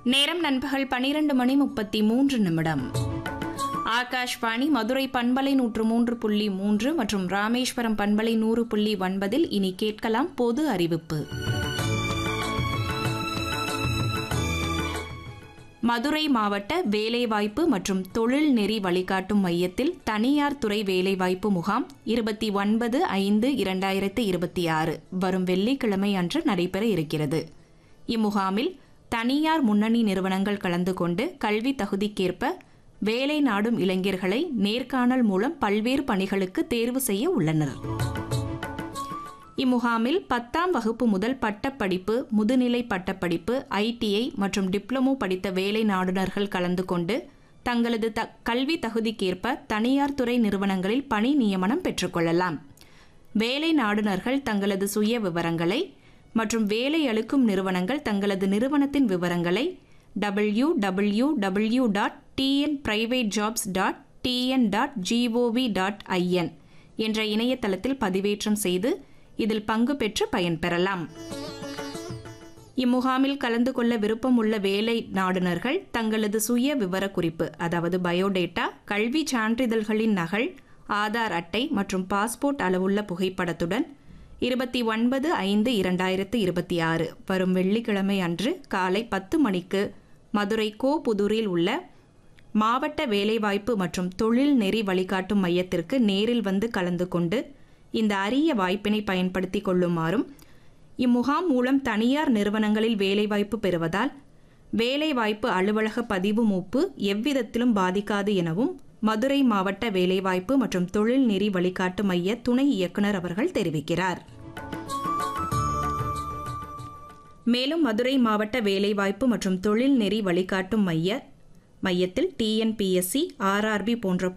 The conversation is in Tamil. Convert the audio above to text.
நேரம் நண்பகல் பனிரெண்டு மணி முப்பத்தி மூன்று நிமிடம் ஆகாஷ்வாணி மதுரை பண்பலை நூற்று மூன்று புள்ளி மூன்று மற்றும் ராமேஸ்வரம் பண்பலை நூறு புள்ளி ஒன்பதில் இனி கேட்கலாம் பொது அறிவிப்பு மதுரை மாவட்ட வேலைவாய்ப்பு மற்றும் தொழில் நெறி வழிகாட்டும் மையத்தில் தனியார் துறை வேலைவாய்ப்பு முகாம் இருபத்தி ஒன்பது ஐந்து இரண்டாயிரத்து இருபத்தி ஆறு வரும் வெள்ளிக்கிழமை அன்று நடைபெற இருக்கிறது இம்முகாமில் தனியார் முன்னணி நிறுவனங்கள் கலந்து கொண்டு கல்வி தகுதிக்கேற்ப வேலை நாடும் இளைஞர்களை நேர்காணல் மூலம் பல்வேறு பணிகளுக்கு தேர்வு செய்ய உள்ளனர் இம்முகாமில் பத்தாம் வகுப்பு முதல் பட்டப்படிப்பு முதுநிலை பட்டப்படிப்பு ஐடிஐ மற்றும் டிப்ளமோ படித்த வேலை நாடுனர்கள் கலந்து கொண்டு தங்களது த கல்வி தகுதிக்கேற்ப தனியார் துறை நிறுவனங்களில் பணி நியமனம் பெற்றுக்கொள்ளலாம் வேலை நாடுனர்கள் தங்களது சுய விவரங்களை மற்றும் வேலை அளிக்கும் நிறுவனங்கள் தங்களது நிறுவனத்தின் விவரங்களை W W W dot TN private jobs dot TN dot gov dot IN என்ற இணையதளத்தில் பதிவேற்றம் செய்து இதில் பங்கு பெற்று பயன்பெறலாம் இம்முகாமில் கலந்து கொள்ள விருப்பமுள்ள வேலை நாடுனர்கள் தங்களது சுய விவரக்குறிப்பு அதாவது பயோடேட்டா கல்வி சான்றிதழ்களின் நகல் ஆதார் அட்டை மற்றும் பாஸ்போர்ட் அளவுள்ள புகைப்படத்துடன் இருபத்தி ஒன்பது ஐந்து இரண்டாயிரத்து இருபத்தி ஆறு வரும் வெள்ளிக்கிழமை அன்று காலை பத்து மணிக்கு மதுரை கோ புதூரில் உள்ள மாவட்ட வேலைவாய்ப்பு மற்றும் தொழில் நெறி வழிகாட்டும் மையத்திற்கு நேரில் வந்து கலந்து கொண்டு இந்த அரிய வாய்ப்பினை பயன்படுத்திக் கொள்ளுமாறும் இம்முகாம் மூலம் தனியார் நிறுவனங்களில் வேலைவாய்ப்பு பெறுவதால் வேலைவாய்ப்பு அலுவலக பதிவு மூப்பு எவ்விதத்திலும் பாதிக்காது எனவும் மதுரை மாவட்ட வேலைவாய்ப்பு மற்றும் தொழில் நெறி வழிகாட்டு மைய துணை இயக்குனர் அவர்கள் தெரிவிக்கிறார் மேலும் மதுரை மாவட்ட வேலைவாய்ப்பு மற்றும் தொழில் நெறி வழிகாட்டும் மைய மையத்தில் டிஎன்பிஎஸ்சி ஆர்ஆர்பி போன்ற